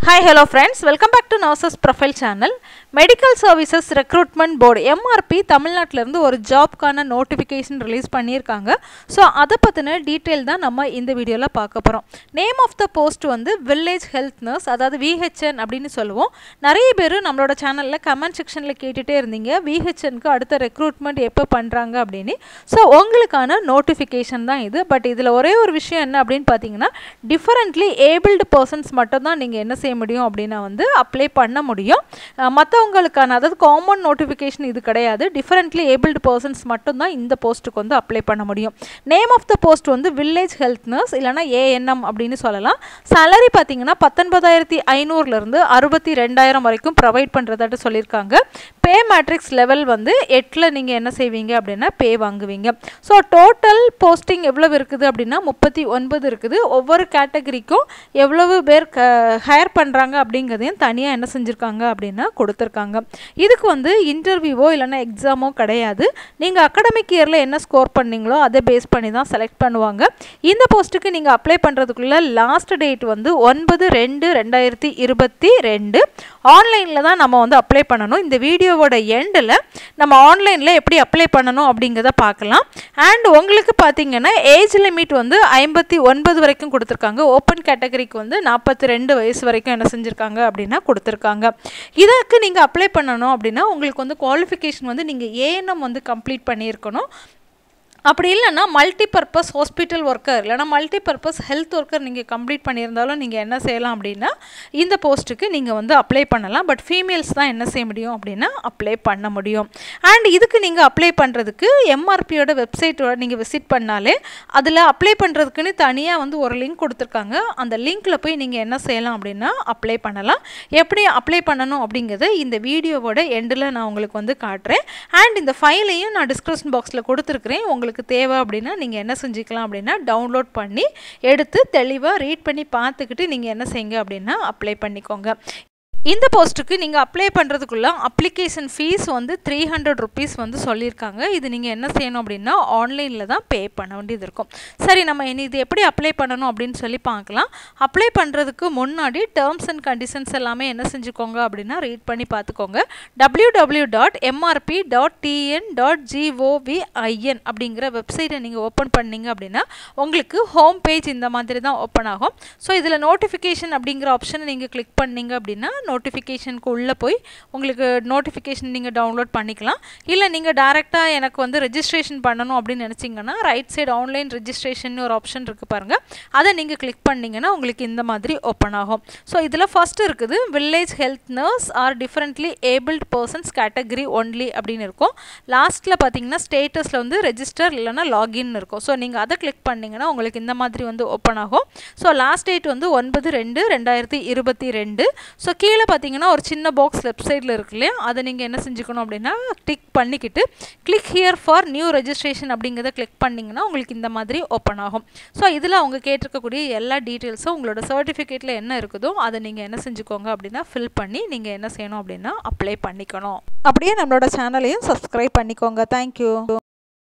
hi hello friends welcome back to nurses profile channel medical services recruitment board MRB தமிழ்நாட்டிலேருந்து ஒரு ஜாப்க்கான notification release பண்ணியிருக்காங்க so அதை பற்றின டீட்டெயில் தான் நம்ம இந்த வீடியோவில் பார்க்க போகிறோம் நேம் ஆஃப் த போஸ்ட் வந்து வில்லேஜ் ஹெல்த் நர்ஸ் அதாவது விஹெச்என் அப்படின்னு சொல்லுவோம் நிறைய பேர் நம்மளோட சேனலில் கமெண்ட் செக்ஷனில் கேட்டுகிட்டே இருந்தீங்க விஹெச்எனுக்கு அடுத்த ரெக்ரூட்மெண்ட் எப்போ பண்ணுறாங்க அப்படின்னு ஸோ உங்களுக்கான நோட்டிஃபிகேஷன் தான் இது பட் இதில் ஒரே ஒரு விஷயம் என்ன அப்படின்னு பார்த்தீங்கன்னா டிஃபரெண்ட்லி ஏபிள்டு பர்சன்ஸ் மட்டும் தான் நீங்கள் என்ன செய்ய முடியும் அப்படின்னா வந்து அப்ளை பண்ண முடியும் மற்றவங்களுக்கான அதாவது காமன் நோட்டிஃபிகேஷன் இது கிடையாது டிஃபரெண்ட்லி ஏபிள்டு பர்சன்ஸ் மட்டும்தான் இந்த போஸ்ட்டுக்கு வந்து அப்ளை பண்ண முடியும் நேம் ஆஃப் த போஸ்ட் வந்து வில்லேஜ் ஹெல்த் நர்ஸ் இல்லைனா ஏஎன்எம் அப்படின்னு சொல்லலாம் சேலரி பார்த்தீங்கன்னா பத்தொன்பதாயிரத்தி ஐநூறுலேருந்து அறுபத்தி ரெண்டாயிரம் வரைக்கும் ப்ரொவைட் பண்ணுறதாட்டு சொல்லியிருக்காங்க பே மேட்ரிக்ஸ் லெவல் வந்து எட்டில் நீங்கள் என்ன செய்வீங்க அப்படின்னா பே வாங்குவீங்க ஸோ டோட்டல் போஸ்டிங் எவ்வளவு இருக்குது அப்படின்னா முப்பத்தி ஒன்பது இருக்குது ஒவ்வொரு கேட்டகரிக்கும் எவ்வளவு பேர் க ஹையர் பண்ணுறாங்க அப்படிங்கிறதையும் தனியாக என்ன செஞ்சுருக்காங்க அப்படின்னா கொடுத்துருக்காங்க இதுக்கு வந்து இன்டர்வியூவோ இல்லைன்னா எக்ஸாமோ கிடையாது நீங்கள் அகடமிக் இயரில் என்ன ஸ்கோர் பண்ணீங்களோ அதை பேஸ் பண்ணி தான் செலக்ட் பண்ணுவாங்க இந்த போஸ்ட்டுக்கு நீங்கள் அப்ளை பண்ணுறதுக்குள்ள லாஸ்ட் டேட் வந்து ஒன்பது ரெண்டு ரெண்டாயிரத்தி இருபத்தி ரெண்டு ஆன்லைனில் தான் நம்ம வந்து அப்ளை பண்ணணும் இந்த வீடியோவோட எண்டில் நம்ம ஆன்லைனில் எப்படி அப்ளை பண்ணணும் அப்படிங்கிறத பார்க்கலாம் அண்ட் உங்களுக்கு பார்த்தீங்கன்னா ஏஜ் லிமிட் வந்து ஐம்பத்தி ஒன்பது வரைக்கும் கொடுத்துருக்காங்க ஓப்பன் கேட்டகரிக்கு வந்து நாற்பத்தி ரெண்டு வயசு வரைக்கும் என்ன செஞ்சுருக்காங்க அப்படின்னா கொடுத்துருக்காங்க இதற்கு நீங்கள் அப்ளை பண்ணணும் அப்படின்னா உங்களுக்கு வந்து குவாலிஃபிகேஷன் வந்து நீங்கள் ஏஎன்எம் வந்து கம்ப்ளீட் பண்ணியிருக்கணும் அப்படி இல்லைன்னா மல்டி பர்பஸ் ஹாஸ்பிட்டல் ஒர்க்கர் இல்லைனா மல்டி பர்பஸ் ஹெல்த் ஒர்க்கர் நீங்கள் கம்ப்ளீட் பண்ணியிருந்தாலும் நீங்கள் என்ன செய்யலாம் அப்படின்னா இந்த போஸ்ட்டுக்கு நீங்கள் வந்து அப்ளை பண்ணலாம் பட் ஃபீமேல்ஸ் தான் என்ன செய்ய முடியும் அப்படின்னா அப்ளை பண்ண முடியும் அண்ட் இதுக்கு நீங்கள் அப்ளை பண்ணுறதுக்கு எம்ஆர்பியோட வெப்சைட்டோட நீங்கள் விசிட் பண்ணாலே அதில் அப்ளை பண்ணுறதுக்குன்னு தனியாக வந்து ஒரு லிங்க் கொடுத்துருக்காங்க அந்த லிங்க்கில் போய் நீங்கள் என்ன செய்யலாம் அப்படின்னா அப்ளை பண்ணலாம் எப்படி அப்ளை பண்ணணும் அப்படிங்கிறத இந்த வீடியோவோட எண்டில் நான் உங்களுக்கு வந்து காட்டுறேன் அண்ட் இந்த ஃபைலையும் நான் டிஸ்கிரிப்ஷன் பாக்ஸில் கொடுத்துருக்குறேன் உங்களுக்கு உங்களுக்கு தேவை அப்படின்னா நீங்கள் என்ன செஞ்சுக்கலாம் அப்படின்னா டவுன்லோட் பண்ணி எடுத்து தெளிவாக ரீட் பண்ணி பார்த்துக்கிட்டு நீங்கள் என்ன செய்யுங்க அப்படின்னா அப்ளை பண்ணிக்கோங்க இந்த போஸ்ட்டுக்கு நீங்கள் அப்ளை பண்ணுறதுக்குள்ள அப்ளிகேஷன் ஃபீஸ் வந்து த்ரீ ஹண்ட்ரட் ருபீஸ் வந்து சொல்லியிருக்காங்க இது நீங்கள் என்ன செய்யணும் அப்படின்னா ஆன்லைனில் தான் பே பண்ண வேண்டியது இருக்கும் சரி நம்ம இனி இது எப்படி அப்ளை பண்ணணும் அப்படின்னு சொல்லி பார்க்கலாம் அப்ளை பண்ணுறதுக்கு முன்னாடி டேர்ம்ஸ் அண்ட் கண்டிஷன்ஸ் எல்லாமே என்ன செஞ்சுக்கோங்க அப்படின்னா ரீட் பண்ணி பார்த்துக்கோங்க W W dot MRB dot TN dot gov in அப்படிங்கிற வெப்சைட்டை நீங்கள் ஓப்பன் பண்ணீங்க அப்படின்னா உங்களுக்கு ஹோம் பேஜ் இந்த மாதிரி தான் ஓப்பன் ஆகும் ஸோ இதில் நோட்டிஃபிகேஷன் அப்படிங்கிற ஆப்ஷனை நீங்கள் கிளிக் பண்ணீங்க அப்படின்னா நோட்டிஃபிகேஷனுக்கு உள்ளே போய் உங்களுக்கு நோட்டிஃபிகேஷன் நீங்கள் டவுன்லோட் பண்ணிக்கலாம் இல்லை நீங்கள் டேரெக்டாக எனக்கு வந்து ரெஜிஸ்ட்ரேஷன் பண்ணணும் அப்படின்னு நினச்சிங்கன்னா ரைட் சைடு ஆன்லைன் ரெஜிஸ்ட்ரேஷன் ஒரு ஆப்ஷன் இருக்குது பாருங்கள் அதை நீங்கள் கிளிக் பண்ணிங்கன்னா உங்களுக்கு இந்த மாதிரி ஓப்பன் ஆகும் ஸோ இதில் ஃபஸ்ட் இருக்குது village health nurse or differently abled persons category only அப்படின்னு இருக்கும் லாஸ்ட்டில் பார்த்தீங்கன்னா ஸ்டேட்டஸில் வந்து ரெஜிஸ்டர் இல்லைனா லாகின் இருக்கும் ஸோ நீங்கள் அதை கிளிக் பண்ணிங்கன்னா உங்களுக்கு இந்த மாதிரி வந்து ஓப்பன் ஆகும் ஸோ லாஸ்ட் டேட் வந்து ஒன்பது ரெண்டு ரெண்டாயிரத்தி இருபத்தி ரெண்டு ஸோ கீழே பார்த்தீங்கன்னா ஒரு சின்ன பாக்ஸ் லெஃப்ட் சைடில் இருக்கு இல்லையா அதை நீங்கள் என்ன செஞ்சுக்கணும் அப்படின்னா கிளிக் பண்ணிக்கிட்டு click here for new registration அப்படிங்கிறத கிளிக் பண்ணிங்கன்னா உங்களுக்கு இந்த மாதிரி ஓப்பன் ஆகும் ஸோ இதில் அவங்க கேட்டிருக்கக்கூடிய எல்லா டீட்டெயில்ஸும் உங்களோட சர்டிஃபிகேட்டில் என்ன இருக்குதோ அதை நீங்கள் என்ன செஞ்சுக்கோங்க அப்படின்னா ஃபில் பண்ணி நீங்கள் என்ன செய்யணும் அப்படின்னா அப்ளை பண்ணிக்கணும் அப்படியே நம்மளோட சேனலையும் சப்ஸ்கிரைப் பண்ணிக்கோங்க தேங்க்யூ